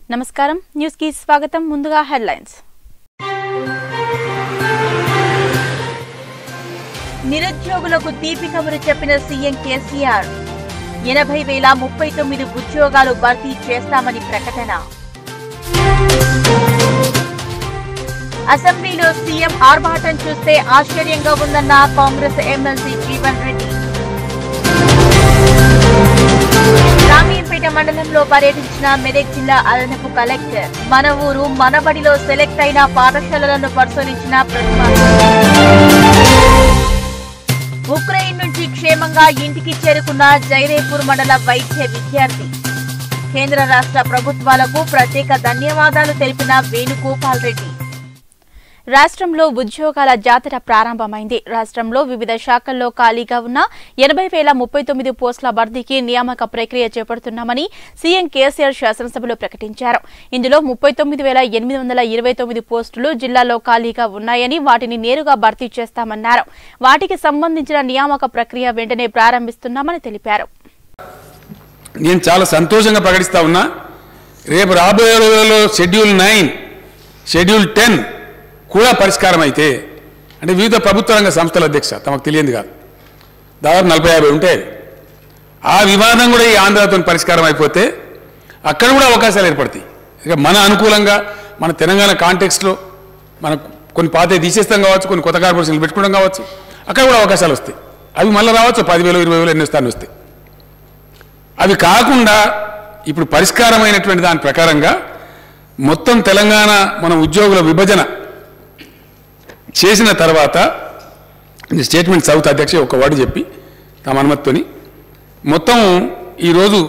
నమస్కారం న్యూస్ కి స్వాగతం ముందుగా హెడ్లైన్స్ నిరుద్యోగులకు తీపి కబురు చెప్పిన సీఎం కేసీఆర్ ఎనభై వేల ముప్పై తొమ్మిది ఉద్యోగాలు భర్తీ చేస్తామని ప్రకటన అసెంబ్లీలో సీఎం ఆర్భాటం చూస్తే ఆశ్చర్యంగా ఉందన్న కాంగ్రెస్ ఎమ్మెల్సీ జీవన్ రెడ్డి రామీంపేట మండలంలో పర్యటించిన మెదక్ జిల్లా అదనపు కలెక్టర్ మన ఊరు మనబడిలో సెలెక్ట్ అయిన పాఠశాలలను పరిశీలించిన ప్రతిమ ఉక్రెయిన్ నుంచి క్షేమంగా ఇంటికి చేరుకున్న జైరేపూర్ మండల వైద్య విద్యార్థి కేంద్ర రాష్ట్ర ప్రభుత్వాలకు ప్రత్యేక ధన్యవాదాలు తెలిపిన వేణుగోపాల్ రెడ్డి రాష్ట్రంలో ఉద్యోగాల జాతర ప్రారంభమైంది రాష్ట్రంలో వివిధ శాఖల్లో ఖాళీగా ఉన్న ఎనభై వేల ముప్పై తొమ్మిది పోస్టుల భర్తీకి నియామక ప్రక్రియ చేపడుతున్నామని సీఎం కేసీఆర్ శాసనసభలో ప్రకటించారు ఇందులో ముప్పై తొమ్మిది వేల ఎనిమిది వందల ఇరవై తొమ్మిది పోస్టులు జిల్లాలో ఖాళీగా ఉన్నాయని వాటిని నేరుగా భర్తీ చేస్తామన్నారు వాటికి సంబంధించిన నియామక ప్రక్రియ వెంటనే ప్రారంభిస్తున్నామని తెలిపారు నేను చాలా సంతోషంగా ప్రకటిస్తా ఉన్నా రేపు రాబోయే రోజుల్లో షెడ్యూల్ నైన్ షెడ్యూల్ టెన్ కూడా పరిష్కారం అయితే అంటే వివిధ ప్రభుత్వ రంగ సంస్థల అధ్యక్ష తమకు తెలియంది కాదు దాదాపు నలభై యాభై ఉంటాయి ఆ వివాదం కూడా ఈ ఆంధ్రతో పరిష్కారం అయిపోతే అక్కడ కూడా అవకాశాలు ఏర్పడతాయి ఇక మన అనుకూలంగా మన తెలంగాణ కాంటెక్స్ట్లో మన కొన్ని పాత తీసేస్తాం కావచ్చు కొన్ని కొత్త కార్పొరేషన్లు పెట్టుకోవడం కావచ్చు అక్కడ కూడా అవకాశాలు వస్తాయి అవి మళ్ళీ రావచ్చు పదివేలు ఇరవై వేలు ఎన్ని స్థానం వస్తాయి అవి కాకుండా ఇప్పుడు పరిష్కారమైనటువంటి దాని ప్రకారంగా మొత్తం తెలంగాణ మన ఉద్యోగుల విభజన చేసిన తర్వాత ఈ స్టేట్మెంట్ సౌత్ అధ్యక్ష ఒక వర్డ్ చెప్పి తమ అనుమతితోని మొత్తం ఈరోజు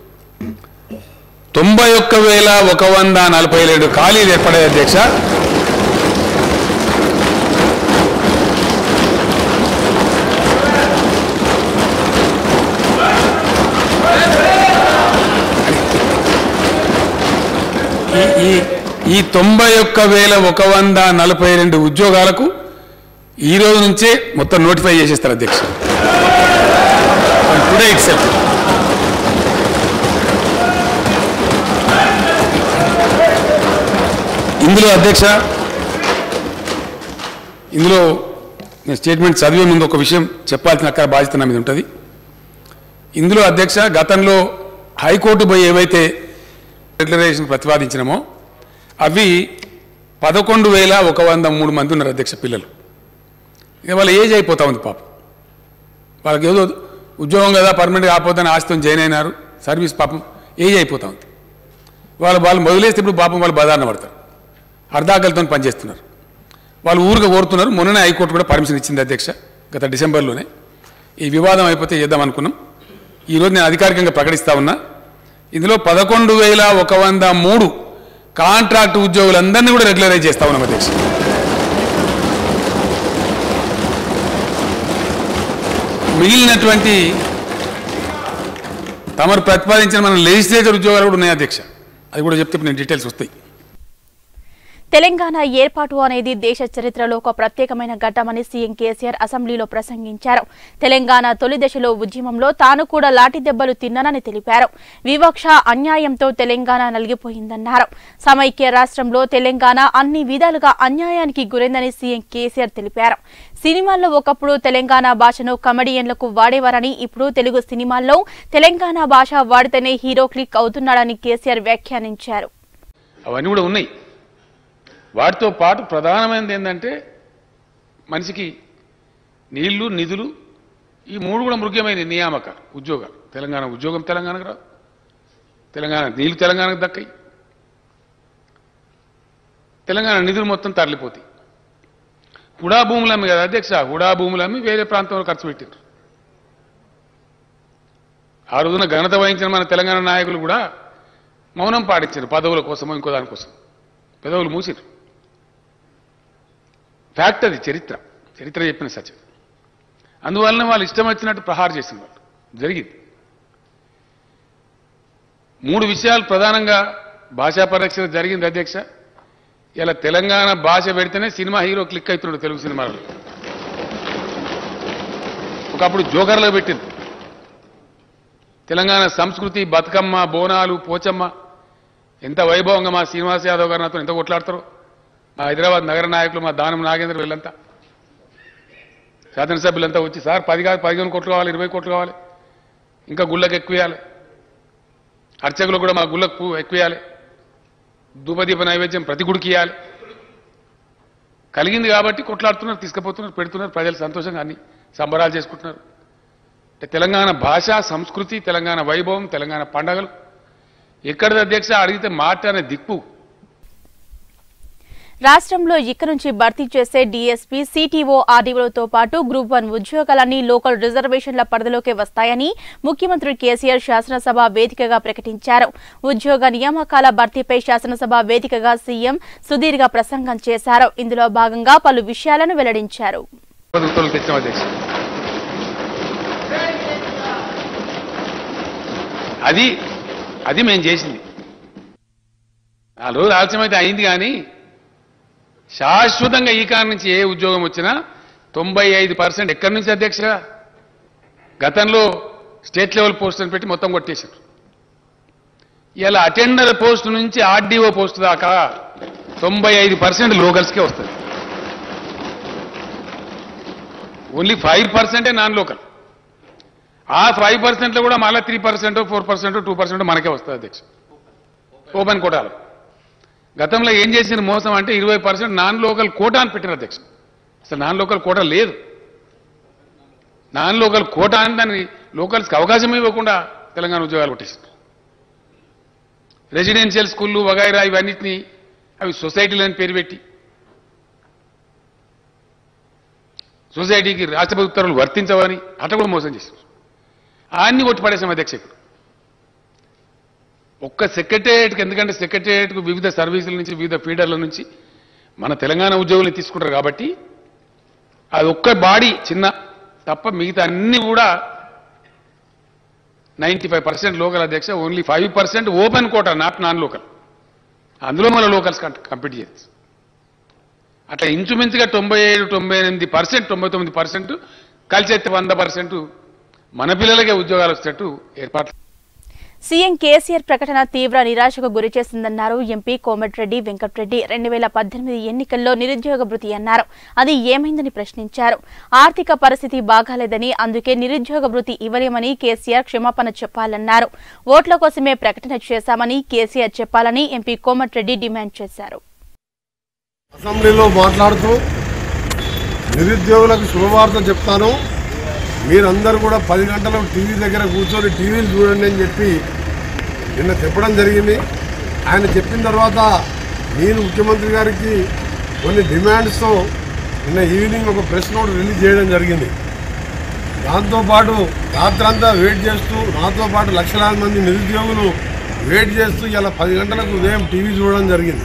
తొంభై ఒక్క వేల ఒక వంద నలభై ఏడు ఖాళీలు ఏర్పడాయి అధ్యక్ష ఈ- ఈ ఈ తొంభై ఒక్క వేల ఒక వంద నలభై రెండు ఉద్యోగాలకు ఈ రోజు నుంచే మొత్తం నోటిఫై చేసేస్తారు అధ్యక్ష టుడే ఇట్ సెల్ఫ్ ఇందులో అధ్యక్ష ఇందులో నేను స్టేట్మెంట్ చదివే ముందు ఒక విషయం చెప్పాల్సిన అక్కడ బాధ్యత నా మీద ఉంటుంది ఇందులో అధ్యక్ష గతంలో హైకోర్టు పోయి ఏవైతే డిక్లరేషన్ ప్రతిపాదించినామో అవి పదకొండు వేల ఒక వంద మూడు మంది ఉన్నారు అధ్యక్ష పిల్లలు ఇక వాళ్ళ ఏజ్ అయిపోతా ఉంది పాపం వాళ్ళకి ఏదో ఉద్యోగం కదా పర్మనెంట్ కాకపోతే ఆస్తితో జాయిన్ అయినారు సర్వీస్ పాపం ఏజ్ అయిపోతా ఉంది వాళ్ళు వాళ్ళు మొదలేస్తే ఇప్పుడు పాపం వాళ్ళు బదారణ పడతారు అర్ధాకలతో పనిచేస్తున్నారు వాళ్ళు ఊరుగా కోరుతున్నారు మొన్ననే హైకోర్టు కూడా పర్మిషన్ ఇచ్చింది అధ్యక్ష గత డిసెంబర్లోనే ఈ వివాదం అయిపోతే చేద్దాం అనుకున్నాం ఈరోజు నేను అధికారికంగా ప్రకటిస్తా ఉన్నా ఇందులో పదకొండు వేల ఒక వంద మూడు కాంట్రాక్ట్ ఉద్యోగులందరినీ కూడా రెగ్యులరైజ్ చేస్తా ఉన్నాం అధ్యక్ష మిగిలినటువంటి తమరు ప్రతిపాదించిన మన లెజిస్లేచర్ ఉద్యోగాలు కూడా ఉన్నాయి అధ్యక్ష అది కూడా చెప్తే ఇప్పుడు నేను డీటెయిల్స్ వస్తాయి తెలంగాణ ఏర్పాటు అనేది దేశ చరిత్రలో ఒక ప్రత్యేకమైన ఘట్టమని సీఎం కేసీఆర్ అసెంబ్లీలో ప్రసంగించారు తెలంగాణ తొలి దశలో ఉద్యమంలో తాను కూడా లాఠీ దెబ్బలు తిన్నానని తెలిపారు వివక్ష అన్యాయంతో తెలంగాణ నలిగిపోయిందన్నారు సమైక్య రాష్ట్రంలో తెలంగాణ అన్ని విధాలుగా అన్యాయానికి గురైందని సీఎం కేసీఆర్ తెలిపారు సినిమాల్లో ఒకప్పుడు తెలంగాణ భాషను కమెడియన్లకు వాడేవారని ఇప్పుడు తెలుగు సినిమాల్లో తెలంగాణ భాష వాడితేనే హీరో క్లిక్ అవుతున్నాడని కేసీఆర్ వ్యాఖ్యానించారు అవన్నీ కూడా ఉన్నాయి వాటితో పాటు ప్రధానమైనది ఏంటంటే మనిషికి నీళ్లు నిధులు ఈ మూడు కూడా ముఖ్యమైన నియామకాలు ఉద్యోగాలు తెలంగాణ ఉద్యోగం తెలంగాణకు రాదు తెలంగాణ నీళ్లు తెలంగాణకు దక్కాయి తెలంగాణ నిధులు మొత్తం తరలిపోతాయి హుడా భూములు అమ్మి కదా అధ్యక్ష హుడా భూములు అమ్మి వేరే ప్రాంతంలో ఖర్చు పెట్టారు ఆ రోజున ఘనత వహించిన మన తెలంగాణ నాయకులు కూడా మౌనం పాటించారు పదవుల కోసమో ఇంకో దానికోసం పెదవులు మూసిరు ఫ్యాక్ట్ అది చరిత్ర చరిత్ర చెప్పిన సత్యం అందువలన వాళ్ళు ఇష్టం వచ్చినట్టు ప్రహారం చేసిన వాళ్ళు జరిగింది మూడు విషయాలు ప్రధానంగా భాషా పరిరక్షణ జరిగింది అధ్యక్ష ఇలా తెలంగాణ భాష పెడితేనే సినిమా హీరో క్లిక్ అవుతున్నాడు తెలుగు సినిమాలో ఒకప్పుడు జోకర్లో పెట్టింది తెలంగాణ సంస్కృతి బతుకమ్మ బోనాలు పోచమ్మ ఎంత వైభవంగా మా శ్రీనివాస్ యాదవ్ గారు నాతో ఎంత కొట్లాడతారు మా హైదరాబాద్ నగర నాయకులు మా దానం నాగేంద్ర వీళ్ళంతా శాసనసభ్యులంతా వచ్చి సార్ పది కాదు పదిహేను కోట్లు కావాలి ఇరవై కోట్లు కావాలి ఇంకా గుళ్ళకి ఎక్కువేయాలి అర్చకులు కూడా మా గుళ్ళకు పువ్వు ఎక్కువేయాలి ధూపదీప నైవేద్యం ప్రతి గుడికి ఇవ్వాలి కలిగింది కాబట్టి కొట్లాడుతున్నారు తీసుకుపోతున్నారు పెడుతున్నారు ప్రజలు సంతోషంగా అన్ని సంబరాలు చేసుకుంటున్నారు అంటే తెలంగాణ భాష సంస్కృతి తెలంగాణ వైభవం తెలంగాణ పండగలు ఎక్కడిది అధ్యక్ష అడిగితే మాట అనే దిక్కు రాష్ట్రంలో ఇక నుంచి భర్తీ చేసే డీఎస్పీ సిటీఓ ఆర్డీఓలతో పాటు గ్రూప్ వన్ ఉద్యోగాలన్నీ లోకల్ రిజర్వేషన్ల పరిధిలోకి వస్తాయని ముఖ్యమంత్రి కేసీఆర్ శాసనసభ వేదికగా ప్రకటించారు ఉద్యోగ నియామకాల భర్తీపై శాసనసభ వేదికగా సీఎం సుదీర్ఘ ప్రసంగం చేశారు ఇందులో భాగంగా పలు విషయాలను వెల్లడించారు ఉత్తర్వులు తెచ్చాం అధ్యక్ష అది అది మేము చేసింది ఆ రోజు ఆలస్యమైతే అయింది కానీ శాశ్వతంగా ఈ కారణం నుంచి ఏ ఉద్యోగం వచ్చినా తొంభై ఐదు పర్సెంట్ ఎక్కడి నుంచి అధ్యక్ష గతంలో స్టేట్ లెవెల్ పోస్టులను పెట్టి మొత్తం కొట్టేశారు ఇలా అటెండర్ పోస్ట్ నుంచి ఆర్డీఓ పోస్ట్ దాకా తొంభై ఐదు పర్సెంట్ లోకల్స్కే వస్తుంది ఓన్లీ ఫైవ్ పర్సెంటే నాన్ లోకల్ ఆ ఫైవ్ పర్సెంట్లో కూడా మళ్ళీ three percent four percent two percent మనకే వస్తుంది అధ్యక్ష ఓపెన్ కోటాలు గతంలో ఏం చేసిన మోసం అంటే ఇరవై పర్సెంట్ నాన్ లోకల్ కోటా అని పెట్టారు అధ్యక్ష అసలు నాన్ లోకల్ కోటా లేదు నాన్ లోకల్ కోటా అని దాన్ని లోకల్స్కి అవకాశం ఇవ్వకుండా తెలంగాణ ఉద్యోగాలు కొట్టేసింది రెసిడెన్షియల్ స్కూళ్ళు వగైరా ఇవన్నిటిని అవి సొసైటీలు అని పేరు పెట్టి సొసైటీకి రాష్ట్రపతి ఉత్తర్వులు వర్తించవని అట్లా కూడా మోసం చేశారు అన్ని కొట్టి పడేసాం అధ్యక్ష ఇప్పుడు ఒక్క సెక్రటేరియట్కి ఎందుకంటే సెక్రటేరియట్కు వివిధ సర్వీసుల నుంచి వివిధ ఫీడర్ల నుంచి మన తెలంగాణ ఉద్యోగులు తీసుకుంటారు కాబట్టి అది ఒక్క బాడీ చిన్న తప్ప మిగతా అన్ని కూడా నైంటీ ఫైవ్ పర్సెంట్ లోకల్ అధ్యక్ష only five percent open quota not non local అందులో మన లోకల్స్ కంప్లీట్ చేయొచ్చు అట్లా ఇంచుమించుగా తొంభై ఏడు తొంభై ఎనిమిది పర్సెంట్ తొంభై తొమ్మిది పర్సెంట్ కలిసి అయితే వంద పర్సెంట్ మన పిల్లలకే ఉద్యోగాలు వచ్చేటట్టు ఏర్పాట్లు సీఎం కేసీఆర్ ప్రకటన తీవ్ర నిరాశకు గురిచేసిందన్నారు ఎంపీ కోమటిరెడ్డి వెంకటరెడ్డి రెండు వేల పద్దెనిమిది ఎన్నికల్లో నిరుద్యోగ భృతి అన్నారు అది ఏమైందని ప్రశ్నించారు ఆర్థిక పరిస్థితి బాగాలేదని అందుకే నిరుద్యోగ భృతి ఇవ్వలేమని కేసీఆర్ క్షమాపణ చెప్పాలన్నారు ఓట్ల కోసమే ప్రకటన చేశామని కేసీఆర్ చెప్పాలని ఎంపీ కోమటిరెడ్డి డిమాండ్ చేశారు అసెంబ్లీలో మాట్లాడుతూ నిరుద్యోగులకు శుభవార్త చెప్తాను మీరందరూ కూడా పది గంటలకు టీవీ దగ్గర కూర్చొని టీవీలు చూడండి అని చెప్పి నిన్న చెప్పడం జరిగింది ఆయన చెప్పిన తర్వాత నేను ముఖ్యమంత్రి గారికి కొన్ని డిమాండ్స్తో నిన్న ఈవినింగ్ ఒక ప్రెస్ నోట్ రిలీజ్ చేయడం జరిగింది దాంతోపాటు రాత్రంతా వెయిట్ చేస్తూ నాతో పాటు లక్షలాది మంది నిరుద్యోగులు వెయిట్ చేస్తూ ఇలా పది గంటలకు ఉదయం టీవీ చూడడం జరిగింది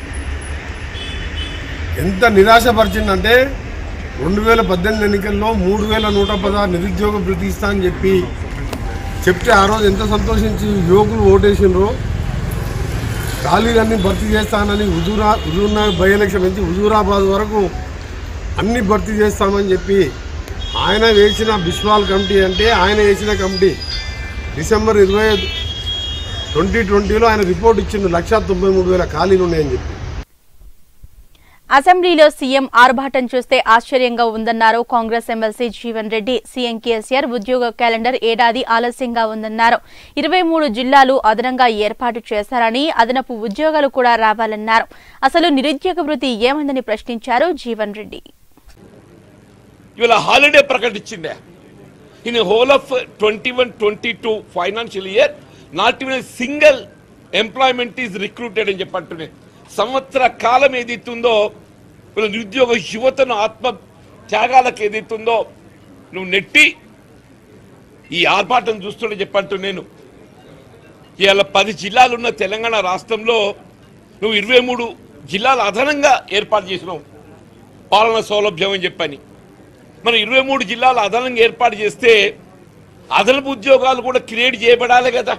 ఎంత నిరాశపరిచిందంటే రెండు వేల పద్దెనిమిది ఎన్నికల్లో మూడు వేల నూట పదహారు నిరుద్యోగ భృతి ఇస్తా అని చెప్పి చెప్తే ఆ రోజు ఎంత సంతోషించి యువకులు ఓటేసినరో ఖాళీలన్నీ భర్తీ చేస్తానని హుజూరా హుజూర్నగర్ బై ఎలక్షన్ నుంచి హుజూరాబాద్ వరకు అన్ని భర్తీ చేస్తామని చెప్పి ఆయన వేసిన బిస్వాల్ కమిటీ అంటే ఆయన వేసిన కమిటీ డిసెంబర్ ఇరవై ట్వంటీ ట్వంటీలో ఆయన రిపోర్ట్ ఇచ్చిండు లక్ష తొంభై మూడు వేల ఖాళీలు ఉన్నాయని చెప్పి అసెంబ్లీలో సీఎం ఆర్భాటం చూస్తే ఆశ్చర్యంగా ఉందన్నారు కాంగ్రెస్ ఎమ్మెల్సీ జీవన్ రెడ్డి సీఎం కేసీఆర్ ఉద్యోగ క్యాలెండర్ ఏడాది ఆలస్యంగా ఉందన్నారు ఇరవై మూడు జిల్లాలు అదనంగా ఏర్పాటు చేశారని అదనపు ఉద్యోగాలు కూడా రావాలన్నారు అసలు నిరుద్యోగ వృత్తి ఏమైందని ప్రశ్నించారు జీవన్ రెడ్డి ఇవాళ హాలిడే ప్రకటించిండే in whole of twenty one twenty two financial year not even single employment is recruited అని చెప్పంటున్నాయి సంవత్సర కాలం ఏదైతుందో వీళ్ళ నిరుద్యోగ యువతను ఆత్మ త్యాగాలకు ఏదైతుందో నువ్వు నెట్టి ఈ ఆర్భాటం చూస్తుండే చెప్పంటూ నేను ఇవాళ పది జిల్లాలు ఉన్న తెలంగాణ రాష్ట్రంలో నువ్వు ఇరవై మూడు జిల్లాలు అదనంగా ఏర్పాటు చేసినావు పాలన సౌలభ్యం అని చెప్పని మనం ఇరవై మూడు జిల్లాలు అదనంగా ఏర్పాటు చేస్తే అదనపు ఉద్యోగాలు కూడా క్రియేట్ చేయబడాలి కదా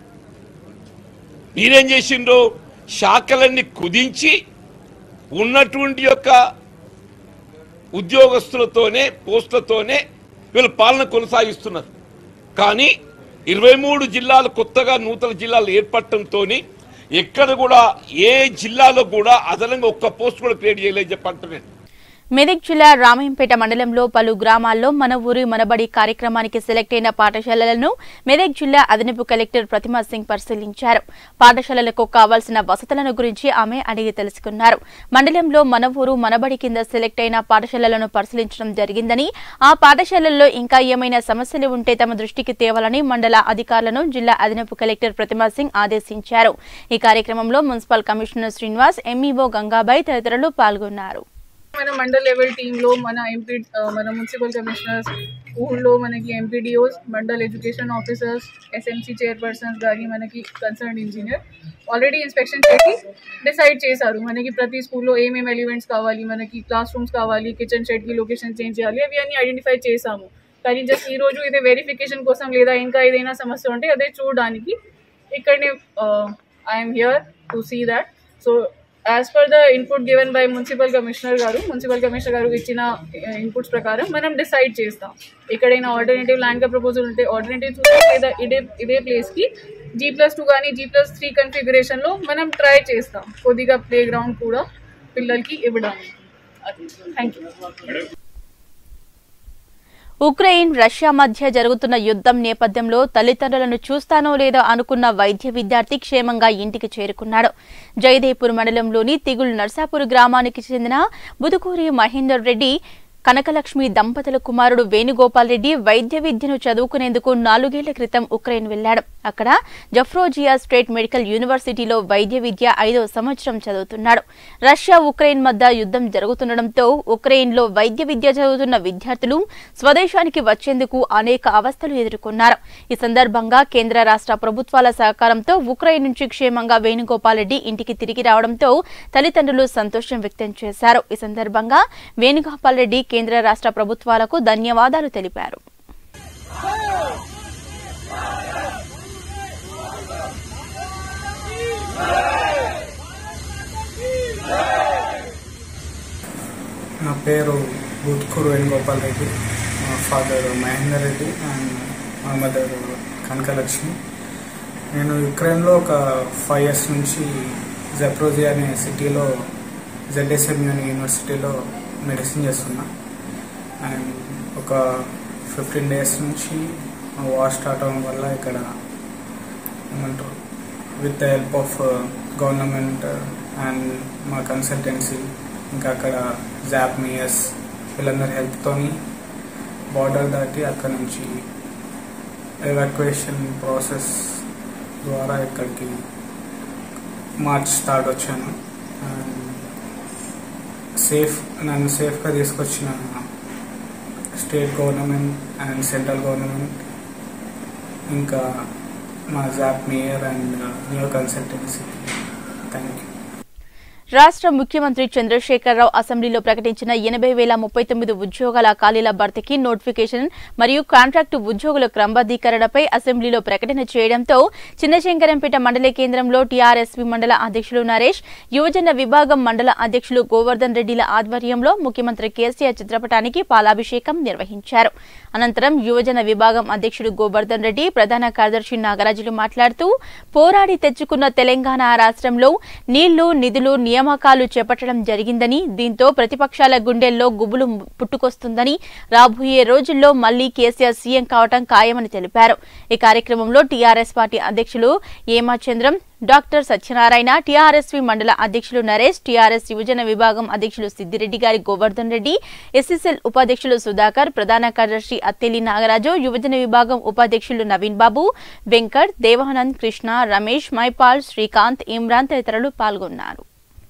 మీరేం చేసిండ్రు శాఖలన్నీ కుదించి ఉన్నటువంటి యొక్క ఉద్యోగస్తులతోనే పోస్టులతోనే వీళ్ళు పాలన కొనసాగిస్తున్నారు కానీ ఇరవై మూడు జిల్లాలు కొత్తగా నూతన జిల్లాలు ఏర్పడటంతో ఎక్కడ కూడా ఏ జిల్లాలో కూడా అదనంగా ఒక్క పోస్ట్ కూడా క్రియేట్ చేయలేదు చెప్పంటున్నాను మెదక్ జిల్లా రామాయంపేట మండలంలో పలు గ్రామాల్లో మన ఊరి మనబడి కార్యక్రమానికి సెలెక్ట్ అయిన పాఠశాలలను మెదక్ జిల్లా అదనపు కలెక్టర్ ప్రతిమా సింగ్ పరిశీలించారు పాఠశాలలకు కావాల్సిన వసతులను గురించి ఆమె అడిగి తెలుసుకున్నారు మండలంలో మన ఊరు మనబడి కింద సెలెక్ట్ అయిన పాఠశాలలను పరిశీలించడం జరిగిందని ఆ పాఠశాలల్లో ఇంకా ఏమైనా సమస్యలు ఉంటే తమ దృష్టికి తేవాలని మండల అధికారులను జిల్లా అదనపు కలెక్టర్ ప్రతిమా సింగ్ ఆదేశించారు ఈ కార్యక్రమంలో municipal commissioner Srinivas MEO Gangabai తదితరులు పాల్గొన్నారు మన మండల్ లెవెల్ టీంలో మన ఎంపీ మన మున్సిపల్ కమిషనర్స్ ఊళ్ళో మనకి MPDOs mandal education officers SMC chairpersons కానీ మనకి కన్సర్న్ ఇంజనీర్ ఆల్రెడీ ఇన్స్పెక్షన్ చేసి డిసైడ్ చేశారు మనకి ప్రతి స్కూల్లో ఏమేమి ఎలిమెంట్స్ కావాలి మనకి క్లాస్ రూమ్స్ కావాలి కిచెన్ షెడ్కి లొకేషన్ చేంజ్ చేయాలి అవి అన్ని ఐడెంటిఫై చేశాము కానీ జస్ట్ ఈ రోజు ఇదే వెరిఫికేషన్ కోసం లేదా ఇంకా ఏదైనా సమస్య ఉంటే అదే చూడడానికి ఇక్కడనే I'm here to see that so as per the input given by municipal commissioner గారు మున్సిపల్ కమిషనర్ గారు ఇచ్చిన ఇన్పుట్స్ ప్రకారం మనం డిసైడ్ చేస్తాం ఎక్కడైనా ఆల్టర్నేటివ్ ల్యాండ్గా ప్రపోజల్ ఉంటే ఆల్టర్నేటివ్ చూస్తే లేదా ఇదే ఇదే ప్లేస్కి జీ ప్లస్ టూ కానీ జీ ప్లస్ త్రీ కన్ఫిగరేషన్లో మనం ట్రై చేస్తాం కొద్దిగా ప్లే గ్రౌండ్ కూడా పిల్లలకి ఇవ్వడానికి అది థ్యాంక్ యూ ఉక్రెయిన్ రష్యా మధ్య జరుగుతున్న యుద్ధం నేపథ్యంలో తల్లిదండ్రులను చూస్తానో లేదో అనుకున్న వైద్య విద్యార్థి క్షేమంగా ఇంటికి చేరుకున్నాడు జయదేపూర్ మండలంలోని తిగుల్ నర్సాపూర్ గ్రామానికి చెందిన బుదుకూరి మహేందర్ రెడ్డి కనకలక్ష్మి దంపతుల కుమారుడు వేణుగోపాల్ రెడ్డి వైద్య విద్యను చదువుకునేందుకు నాలుగేళ్ల క్రితం ఉక్రెయిన్ వెళ్లాడు అక్కడ జఫ్రోజియా స్టేట్ మెడికల్ యూనివర్సిటీలో వైద్య విద్య ఐదో సంవత్సరం చదువుతున్నాడు రష్యా ఉక్రెయిన్ మధ్య యుద్ధం జరుగుతుండటంతో ఉక్రెయిన్లో వైద్య విద్య చదువుతున్న విద్యార్థులు స్వదేశానికి వచ్చేందుకు అనేక అవస్థలు ఎదుర్కొన్నారు ఈ సందర్భంగా కేంద్ర రాష్ట్ర ప్రభుత్వాల సహకారంతో ఉక్రెయిన్ నుంచి క్షేమంగా వేణుగోపాల్ రెడ్డి ఇంటికి తిరిగి రావడంతో తల్లిదండ్రులు సంతోషం వ్యక్తం చేశారు ఈ సందర్భంగా వేణుగోపాల్ రెడ్డి కేంద్ర రాష్ట్ర ప్రభుత్వాలకు ధన్యవాదాలు తెలిపారు నా పేరు బూత్కూరు వేణుగోపాల్ రెడ్డి మా ఫాదర్ మహేందర్ రెడ్డి అండ్ మా మదర్ కనకలక్ష్మి నేను యుక్రెయిన్లో ఒక ఫైవ్ ఇయర్స్ నుంచి జప్రోజియా అనే సిటీలో జెడ్ఎస్ఎం యూనివర్సిటీలో మెడిసిన్ చేస్తున్నా అండ్ ఒక ఫిఫ్టీన్ డేస్ నుంచి వార్ స్టార్ట్ అవ్వడం వల్ల ఇక్కడ ఏమంటారు with the help of government and మా కన్సల్టెన్సీ ఇంకా అక్కడ జాప్ మియస్ వీళ్ళందరి హెల్ప్తోని బార్డర్ దాటి అక్కడ నుంచి ఎవాక్యుయేషన్ ప్రాసెస్ ద్వారా ఇక్కడికి మార్చ్ స్టార్ట్ వచ్చాను అండ్ సేఫ్ నన్ను సేఫ్గా తీసుకొచ్చిన state government and central government ఇంకా మా జాప్ mayor and new consultancy thank you రాష్ట్ర ముఖ్యమంత్రి చంద్రశేఖరరావు అసెంబ్లీలో ప్రకటించిన ఎనభై వేల ముప్పై తొమ్మిది ఉద్యోగాల ఖాళీల భర్తీకి నోటిఫికేషన్ మరియు కాంట్రాక్టు ఉద్యోగుల క్రమబద్దీకరణపై అసెంబ్లీలో ప్రకటన చేయడంతో చిన్నశంకరంపేట మండల కేంద్రంలో టీఆర్ఎస్పీ మండల అధ్యక్షులు నరేష్ యువజన విభాగం మండల అధ్యక్షులు గోవర్ధన్ రెడ్డిల ఆధ్వర్యంలో ముఖ్యమంత్రి కేసీఆర్ చిత్రపటానికి పాలాభిషేకం నిర్వహించారు అనంతరం యువజన విభాగం అధ్యక్షుడు గోవర్ధన్ రెడ్డి ప్రధాన కార్యదర్శి నాగరాజులు మాట్లాడుతూ పోరాడి తెచ్చుకున్న తెలంగాణ రాష్ట్రంలో నీళ్లు నిధులు నియామకాలు చేపట్టడం జరిగిందని దీంతో ప్రతిపక్షాల గుండెల్లో గుబులు పుట్టుకొస్తుందని రాబోయే రోజుల్లో మళ్లీ కేసీఆర్ సీఎం కావటం ఖాయమని తెలిపారు ఈ కార్యక్రమంలో టీఆర్ఎస్ పార్టీ అధ్యక్షులు ఏమాచంద్రం డాక్టర్ సత్యనారాయణ టీఆర్ఎస్వి మండల అధ్యక్షులు నరేష్ టీఆర్ఎస్ యువజన విభాగం అధ్యక్షులు సిద్దిరెడ్డి గారి గోవర్ధన్ రెడ్డి ఎస్ఎస్ఎల్ ఉపాధ్యక్షులు సుధాకర్ ప్రధాన కార్యదర్శి అత్తెలి నాగరాజు యువజన విభాగం ఉపాధ్యక్షులు నవీన్ బాబు వెంకట్ దేవానంద్ కృష్ణ రమేష్ మైపాల్ శ్రీకాంత్ ఇమ్రాన్ తదితరులు పాల్గొన్నారు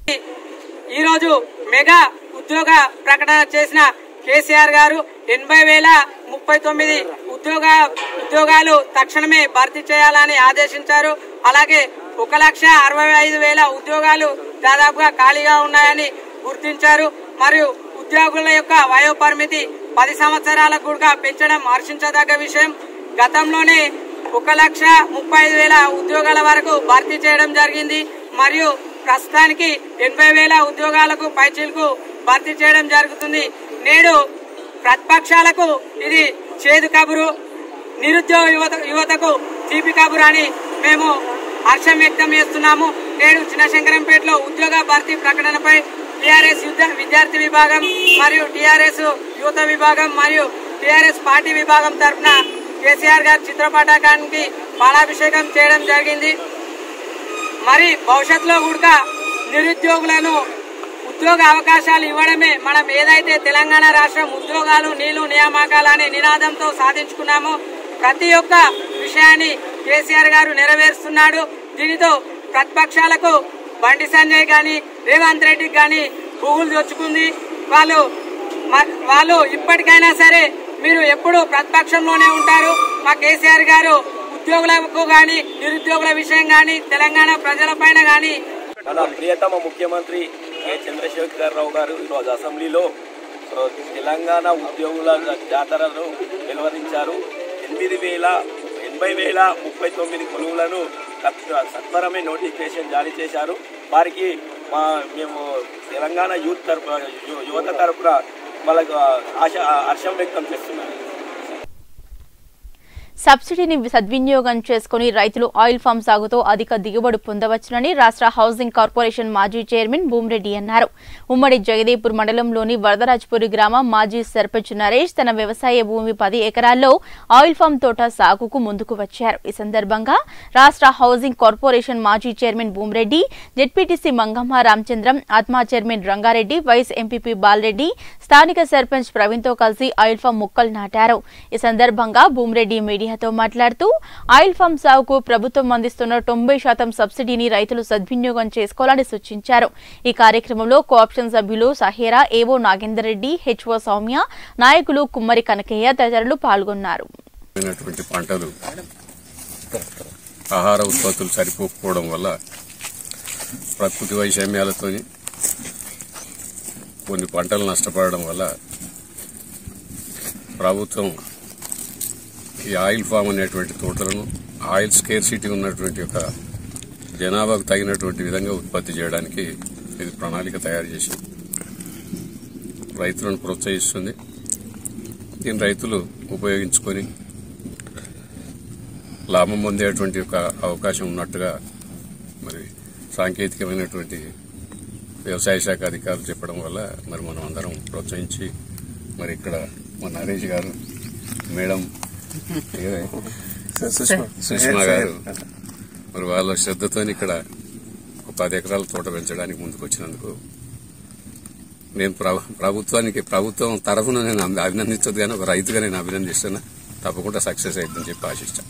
ఈరోజు మెగా ఉద్యోగ ప్రకటన చేసిన కేసీఆర్ గారు ఎనభై వేల ముప్పై తొమ్మిది ఉద్యోగ ఉద్యోగాలు తక్షణమే భర్తీ చేయాలని ఆదేశించారు అలాగే ఒక లక్ష అరవై ఐదు వేల ఉద్యోగాలు దాదాపుగా ఖాళీగా ఉన్నాయని గుర్తించారు మరియు ఉద్యోగుల యొక్క వయో పరిమితి పది సంవత్సరాలకు కూడా పెంచడం హర్షించదగ్గ విషయం గతంలోనే ఒక లక్ష ముప్పై ఐదు వేల ఉద్యోగాల వరకు భర్తీ చేయడం జరిగింది మరియు ప్రస్తుతానికి ఎనభై వేల ఉద్యోగాలకు పైచీలకు భర్తీ చేయడం జరుగుతుంది నేడు ప్రతిపక్షాలకు ఇది చేదు కబురు నిరుద్యోగ యువత యువతకు తీపి కబురు అని మేము హర్షం వ్యక్తం చేస్తున్నాము నేడు చిన్నశంకరంపేటలో ఉద్యోగ భర్తీ ప్రకటనపై టీఆర్ఎస్ యుద్ధ విద్యార్థి విభాగం మరియు టీఆర్ఎస్ యువత విభాగం మరియు టీఆర్ఎస్ పార్టీ విభాగం తరఫున కేసీఆర్ గారి చిత్రపటాకానికి పాలాభిషేకం చేయడం జరిగింది మరి భవిష్యత్తులో కూడా నిరుద్యోగులను ఉద్యోగ అవకాశాలు ఇవ్వడమే మనం ఏదైతే తెలంగాణ రాష్ట్రం ఉద్యోగాలు నీళ్లు నియామకాలు అనే నినాదంతో సాధించుకున్నామో ప్రతి ఒక్క విషయాన్ని కేసీఆర్ గారు నెరవేరుస్తున్నాడు దీనితో ప్రతిపక్షాలకు బండి సంజయ్ గాని రేవంత్ రెడ్డికి గాని పువ్వులు దొచ్చుకుంది వాళ్ళు మ- వాళ్ళు ఇప్పటికైనా సరే మీరు ఎప్పుడు ప్రతిపక్షంలోనే ఉంటారు మా కేసీఆర్ గారు ఉద్యోగులకు గాని నిరుద్యోగుల విషయం గాని తెలంగాణ ప్రజలపైన గాని మన ప్రియతమ ముఖ్యమంత్రి కె చంద్రశేఖర్ రావు గారు ఈరోజు అసెంబ్లీలో ఆ, తెలంగాణ ఉద్యోగుల జాతరను వెలువరించారు ఎనిమిది వేల ఎనభై వేల ముప్పై తొమ్మిది కొలువులను తత్- సత్వరమే నోటిఫికేషన్ జారీ చేశారు వారికి మా మేము తెలంగాణ యూత్ తరపు యు- యువత తరపున వాళ్ళకు ఆశ హర్షం వ్యక్తం చేస్తున్నాను సబ్సిడీని సద్వినియోగం చేసుకుని రైతులు ఆయిల్ ఫామ్ సాగుతో అధిక దిగుబడి పొందవచ్చునని రాష్ట్ర హౌసింగ్ కార్పొరేషన్ మాజీ చైర్మన్ భూమిరెడ్డి అన్నారు ఉమ్మడి జగదీపూర్ మండలంలోని వరదరాజ్పురి గ్రామం మాజీ సర్పంచ్ నరేష్ తన వ్యవసాయ భూమి పది ఎకరాల్లో ఆయిల్ ఫామ్ తోట సాగుకు ముందుకు వచ్చారు ఈ సందర్భంగా రాష్ట్ర హౌసింగ్ కార్పొరేషన్ మాజీ chairman Bhumireddy ZPTC Mangamma Ramachandram ATMA chairman Rangareddy vice MPP Balareddy స్థానిక సర్పంచ్ ప్రవీణ్తో కలిసి ఆయిల్ ఫామ్ మొక్కలు నాటారు ఈ సందర్భంగా భూమిరెడ్డి మీడియాతో మాట్లాడుతూ ఆయిల్ ఫామ్ సాగుకు ప్రభుత్వం అందిస్తున్న తొంభై శాతం సబ్సిడీని రైతులు సద్వినియోగం చేసుకోవాలని సూచించారు ఈ కార్యక్రమంలో కోఆప్షన్ సభ్యులు సహేరా ఏవో నాగేందర్ రెడ్డి హెచ్ఓ సౌమ్య నాయకులు కుమ్మరి కనకయ్య తదితరులు పాల్గొన్నారు అయినటువంటి పంటలు ఆహార ఉత్పత్తులు సరిపోకపోవడం వల్ల ప్రకృతి వైషమ్యాలతోని కొన్ని పంటలు నష్టపడడం వల్ల ప్రభుత్వం ఈ ఆయిల్ ఫామ్ అనేటువంటి తోటలను ఆయిల్ స్కేర్సిటీ ఉన్నటువంటి ఒక జనాభాకు తగినటువంటి విధంగా ఉత్పత్తి చేయడానికి ఇది ప్రణాళిక తయారు చేసి రైతులను ప్రోత్సహిస్తుంది దీన్ని రైతులు ఉపయోగించుకొని లాభం పొందేటువంటి ఒక అవకాశం ఉన్నట్టుగా మరి సాంకేతికమైనటువంటి వ్యవసాయ శాఖ అధికారులు చెప్పడం వల్ల మరి మనం అందరం ప్రోత్సహించి మరి ఇక్కడ మా నరేష్ గారు మేడం ఏదే? సుష్మా గారు మరి వాళ్ళ శ్రద్ధతో ఇక్కడ ఒక పది ఎకరాల తోట పెంచడానికి ముందుకు వచ్చినందుకు నేను ప్రభు- ప్రభుత్వానికి ప్రభుత్వం తరఫున నేను అభినందించదు కానీ ఒక రైతుగా నేను అభినందిస్తున్నా తప్పకుండా సక్సెస్ అవుతుందని చెప్పి ఆశిస్తాను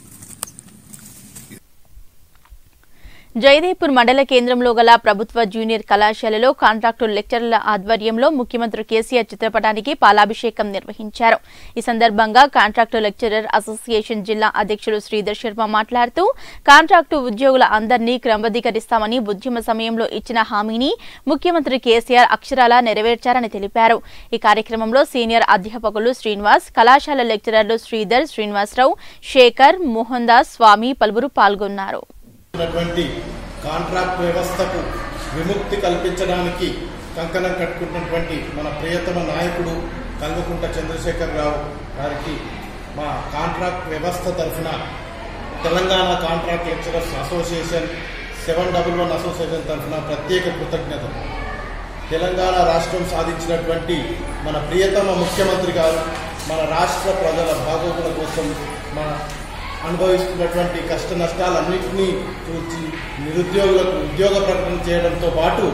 జయదేపూర్ మండల కేంద్రంలో గల ప్రభుత్వ జూనియర్ కళాశాలలో కాంట్రాక్టు లెక్చరర్ల ఆధ్వర్యంలో ముఖ్యమంత్రి కేసీఆర్ చిత్రపటానికి పాలాభిషేకం నిర్వహించారు ఈ సందర్భంగా కాంట్రాక్టు లెక్చరర్ అసోసియేషన్ జిల్లా అధ్యక్షుడు శ్రీధర్ శర్మ మాట్లాడుతూ కాంట్రాక్టు ఉద్యోగుల అందరినీ క్రమబద్ధీకరిస్తామని ఉద్యమ సమయంలో ఇచ్చిన హామీని ముఖ్యమంత్రి కేసీఆర్ అక్షరాలా నెరవేర్చారని తెలిపారు ఈ కార్యక్రమంలో సీనియర్ అధ్యాపకులు శ్రీనివాస్ కళాశాల లెక్చరర్లు శ్రీధర్ శ్రీనివాసరావు శేఖర్ మోహన్ దాస్ స్వామి పలువురు పాల్గొన్నారు ఉన్నటువంటి కాంట్రాక్ట్ వ్యవస్థకు విముక్తి కల్పించడానికి కంకణం కట్టుకున్నటువంటి మన ప్రియతమ నాయకుడు కల్వకుంట చంద్రశేఖర్ రావు గారికి మా కాంట్రాక్ట్ వ్యవస్థ తరఫున Telangana contract lecturers association seven double one association తరఫున ప్రత్యేక కృతజ్ఞతలు తెలంగాణ రాష్ట్రం సాధించినటువంటి మన ప్రియతమ ముఖ్యమంత్రి గారు మన రాష్ట్ర ప్రజల బాగోగుల కోసం మన అనుభవిస్తున్నటువంటి కష్ట నష్టాలన్నింటినీ చూసి నిరుద్యోగులకు ఉద్యోగ ప్రకటన చేయడంతో పాటు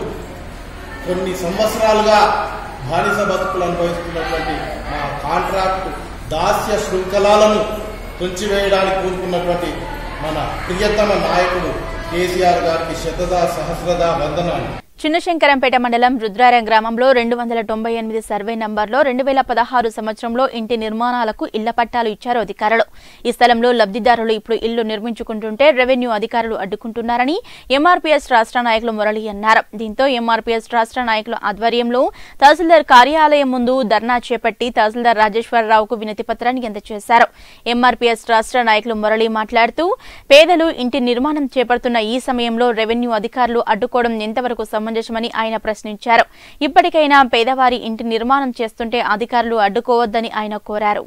కొన్ని సంవత్సరాలుగా బానిస బతుకులు అనుభవిస్తున్నటువంటి మా కాంట్రాక్ట్ దాస్య శృంఖలాలను తుంచివేయడానికి కూరుకున్నటువంటి మన ప్రియతమ నాయకుడు కేసీఆర్ గారికి శతదా సహస్రదా వందనాలు చిన్నశంకరంపేట మండలం రుద్రారం గ్రామంలో రెండు వందల తొంభై ఎనిమిది సర్వే నంబర్లో రెండు వేల పదహారు సంవత్సరంలో ఇంటి నిర్మాణాలకు ఇళ్ల పట్టాలు ఇచ్చారు అధికారులు ఈ స్థలంలో లబ్ధిదారులు ఇప్పుడు ఇల్లు నిర్మించుకుంటుంటే రెవెన్యూ అధికారులు అడ్డుకుంటున్నారని ఎంఆర్పీఎస్ రాష్ట్ర నాయకులు మురళి అన్నారు దీంతో ఎంఆర్పీఎస్ రాష్ట్ర నాయకుల ఆధ్వర్యంలో తహసీల్దార్ కార్యాలయం ముందు ధర్నా చేపట్టి తహసీల్దార్ రాజేశ్వరరావుకు వినతి పత్రాన్ని అందజేశారు ఎంఆర్పీఎస్ రాష్ట్ర నాయకులు మురళి మాట్లాడుతూ పేదలు ఇంటి నిర్మాణం చేపడుతున్న ఈ సమయంలో రెవెన్యూ అధికారులు అడ్డుకోవడం ఎంతవరకు సమంజసమని ఆయన ప్రశ్నించారు ఇప్పటికైనా పేదవారి ఇంటి నిర్మాణం చేస్తుంటే అధికారులు అడ్డుకోవద్దని ఆయన కోరారు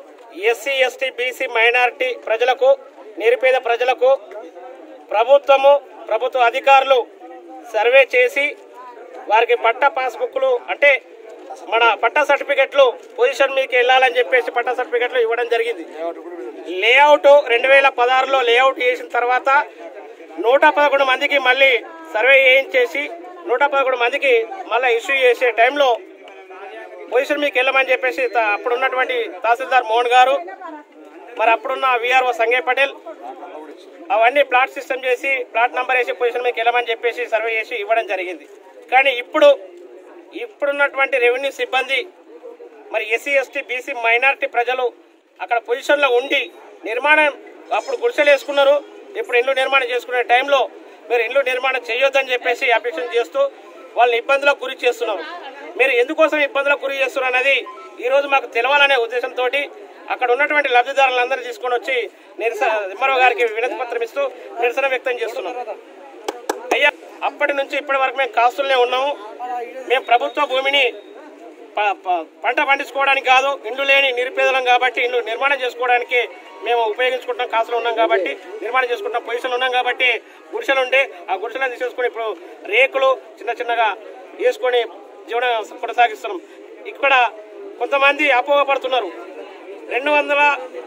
ఎస్సీ ఎస్టీ బీసీ మైనారిటీ ప్రజలకు నిరుపేద ప్రజలకు ప్రభుత్వము ప్రభుత్వ అధికారులు సర్వే చేసి వారికి పట్ట పాస్బుక్లు అంటే మన పట్టా సర్టిఫికెట్లు పొజిషన్ మీదకి వెళ్ళాలని చెప్పేసి పట్టా సర్టిఫికెట్లు ఇవ్వడం జరిగింది లేఅవుట్ రెండు వేల పదహారులో లేఅవుట్ చేసిన తర్వాత నూట పదకొండు మందికి మళ్ళీ సర్వే చేయించేసి నూట పదకొండు మందికి మళ్ళీ ఇష్యూ చేసే టైంలో పొజిషన్ మీకు వెళ్ళమని చెప్పేసి త- అప్పుడున్నటువంటి తహసీల్దార్ మోహన్ గారు మరి అప్పుడున్న విఆర్ఓ సంజయ్ పటేల్ అవన్నీ ప్లాట్ సిస్టమ్ చేసి ప్లాట్ నంబర్ వేసి పొజిషన్ మీకు వెళ్ళమని చెప్పేసి సర్వే చేసి ఇవ్వడం జరిగింది కానీ ఇప్పుడు ఇప్పుడున్నటువంటి రెవెన్యూ సిబ్బంది మరి ఎస్సీ ఎస్టీ బీసీ మైనారిటీ ప్రజలు అక్కడ పొజిషన్లో ఉండి నిర్మాణం అప్పుడు గుడిసెలు వేసుకున్నారు ఇప్పుడు ఇల్లు నిర్మాణం చేసుకునే టైంలో మీరు ఇల్లు నిర్మాణం చేయొద్దని చెప్పేసి అబ్జెక్షన్ చేస్తూ వాళ్ళని ఇబ్బందులకు గురి చేస్తున్నారు మీరు ఎందుకోసం ఇబ్బందులకు గురి చేస్తున్నారు అనేది ఈ రోజు మాకు తెలవాలనే ఉద్దేశంతో అక్కడ ఉన్నటువంటి లబ్ధిదారులందరూ తీసుకొని వచ్చి నిరసన ఎంఆర్ఓ గారికి వినతి పత్రం ఇస్తూ నిరసన వ్యక్తం చేస్తున్నారు అయ్యా అప్పటి నుంచి ఇప్పటి వరకు మేము కాస్తులనే ఉన్నాము మేము ప్రభుత్వ భూమిని ప- ప- పంట పండించుకోవడానికి కాదు ఇండ్లు లేని నిరుపేదలం కాబట్టి ఇండ్లు నిర్మాణం చేసుకోవడానికి మేము ఉపయోగించుకుంటాం కాసులు ఉన్నాం కాబట్టి నిర్మాణం చేసుకుంటాం పొజిషన్ ఉన్నాం కాబట్టి గుడిసెలు ఉంటే ఆ గుడిసెలను తీసేసుకుని ఇప్పుడు రేకులు చిన్న చిన్నగా వేసుకొని జీవనం కొనసాగిస్తున్నాం ఇక్కడ కొంతమంది అపోహపడుతున్నారు రెండు వందల